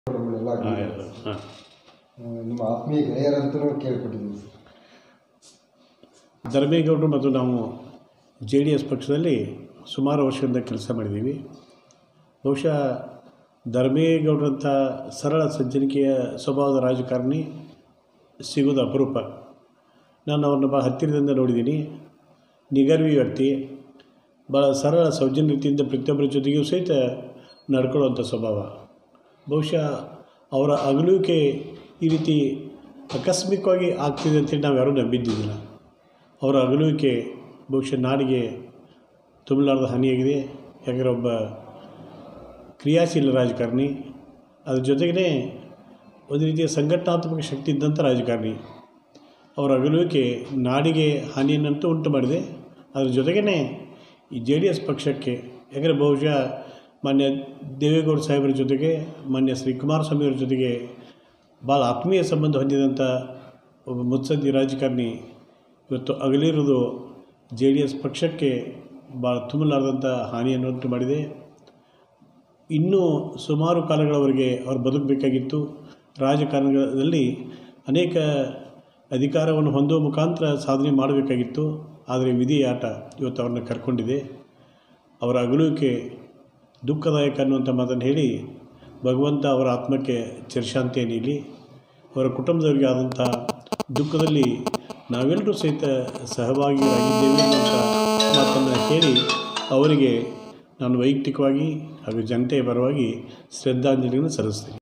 ಎಲ್ಲ ಆಗಿದೆ. ಹಾಂ ಆ, ನಿಮ್ಮ ಆತ್ಮೀಯ ಗೆಳೆಯರಂತಲೂ ಕೇಳ್ಪಟ್ಟಿದ್ದೀವಿ ಸರ್ ಧರ್ಮೇಗೌಡರು ಮತ್ತು ನಾವು ಜೆ ಡಿ ಎಸ್ ಪಕ್ಷದಲ್ಲಿ ಸುಮಾರು ವರ್ಷದಿಂದ ಕೆಲಸ ಮಾಡಿದ್ದೀವಿ ಬಹುಶಃ ಧರ್ಮೇಗೌಡರಂಥ ಸರಳ ಸಜ್ಜನಿಕೆಯ ಸ್ವಭಾವದ ರಾಜಕಾರಣಿ ಸಿಗೋದು ಅಪರೂಪ ನಾನು ಅವ್ರನ್ನ ಭಾಳ ಹತ್ತಿರದಿಂದ ನೋಡಿದ್ದೀನಿ ನಿಗರ್ವಿ ವ್ಯಕ್ತಿ ಭಾಳ ಸರಳ ಸೌಜನ್ಯ ರೀತಿಯಿಂದ ಪ್ರತಿಯೊಬ್ಬರ ಜೊತೆಗೂ ಸಹಿತ ನಡ್ಕೊಳ್ಳುವಂಥ ಸ್ವಭಾವ ಬಹುಶಃ ಅವರ ಅಗಲುವಿಕೆ ಈ ರೀತಿ ಆಕಸ್ಮಿಕವಾಗಿ ಆಗ್ತಿದೆ ಅಂತೇಳಿ ನಾವು ಯಾರೂ ನಂಬಿದ್ದಿದ್ದಿಲ್ಲ ಅವರ ಅಗಲುವಿಕೆ ಬಹುಶಃ ನಾಡಿಗೆ ತುಂಬಲಾರದ ಹಾನಿಯಾಗಿದೆ ಯಾಕಂದರೆ ಒಬ್ಬ ಕ್ರಿಯಾಶೀಲ ರಾಜಕಾರಣಿ ಅದ್ರ ಜೊತೆಗೇ ಒಂದು ರೀತಿಯ ಸಂಘಟನಾತ್ಮಕ ಶಕ್ತಿ ಇದ್ದಂಥ ರಾಜಕಾರಣಿ ಅವರ ಅಗಲುವಿಕೆ ನಾಡಿಗೆ ಹಾನಿಯನ್ನಂತೂ ಉಂಟು ಮಾಡಿದೆ ಅದ್ರ ಜೊತೆಗೇ ಈ ಜೆ ಡಿ ಎಸ್ ಪಕ್ಷಕ್ಕೆ ಯಾಕಂದರೆ ಬಹುಶಃ ಮಾನ್ಯ ದೇವೇಗೌಡ ಸಾಹೇಬರ ಜೊತೆಗೆ ಮಾನ್ಯ ಶ್ರೀ ಕುಮಾರಸ್ವಾಮಿಯವರ ಜೊತೆಗೆ ಭಾಳ ಆತ್ಮೀಯ ಸಂಬಂಧ ಹೊಂದಿದಂಥ ಒಬ್ಬ ಮುತ್ಸದ್ದಿ ರಾಜಕಾರಣಿ ಇವತ್ತು ಅಗಲಿರುವುದು ಜೆ ಡಿ ಎಸ್ ಪಕ್ಷಕ್ಕೆ ಭಾಳ ತುಂಬಲಾರದಂಥ ಹಾನಿಯನ್ನು ಉಂಟು ಮಾಡಿದೆ ಇನ್ನೂ ಸುಮಾರು ಕಾಲಗಳವರೆಗೆ ಅವರು ಬದುಕಬೇಕಾಗಿತ್ತು ರಾಜಕಾರಣದಲ್ಲಿ ಅನೇಕ ಅಧಿಕಾರವನ್ನು ಹೊಂದುವ ಮುಖಾಂತರ ಸಾಧನೆ ಮಾಡಬೇಕಾಗಿತ್ತು ಆದರೆ ವಿಧಿಯ ಆಟ ಇವತ್ತು ಅವ್ರನ್ನ ಕರ್ಕೊಂಡಿದೆ ಅವರ ಅಗಲುವಿಕೆ ದುಃಖದಾಯಕ ಅನ್ನುವಂಥ ಮಾತನ್ನು ಹೇಳಿ ಭಗವಂತ ಅವರ ಆತ್ಮಕ್ಕೆ ಚಿರಶಾಂತಿಯ ನೀಡಲಿ ಅವರ ಕುಟುಂಬದವರಿಗೆ ಆದಂಥ ದುಃಖದಲ್ಲಿ ನಾವೆಲ್ಲರೂ ಸಹಿತ ಸಹಭಾಗಿಯಾಗಿದ್ದೇವೆ ಅನ್ನುವಂಥ ಮಾತನ್ನು ಹೇಳಿ ಅವರಿಗೆ ನಾನು ವೈಯಕ್ತಿಕವಾಗಿ ಹಾಗೂ ಜನತೆಯ ಪರವಾಗಿ ಶ್ರದ್ಧಾಂಜಲಿಯನ್ನು ಸಲ್ಲಿಸ್ತೀನಿ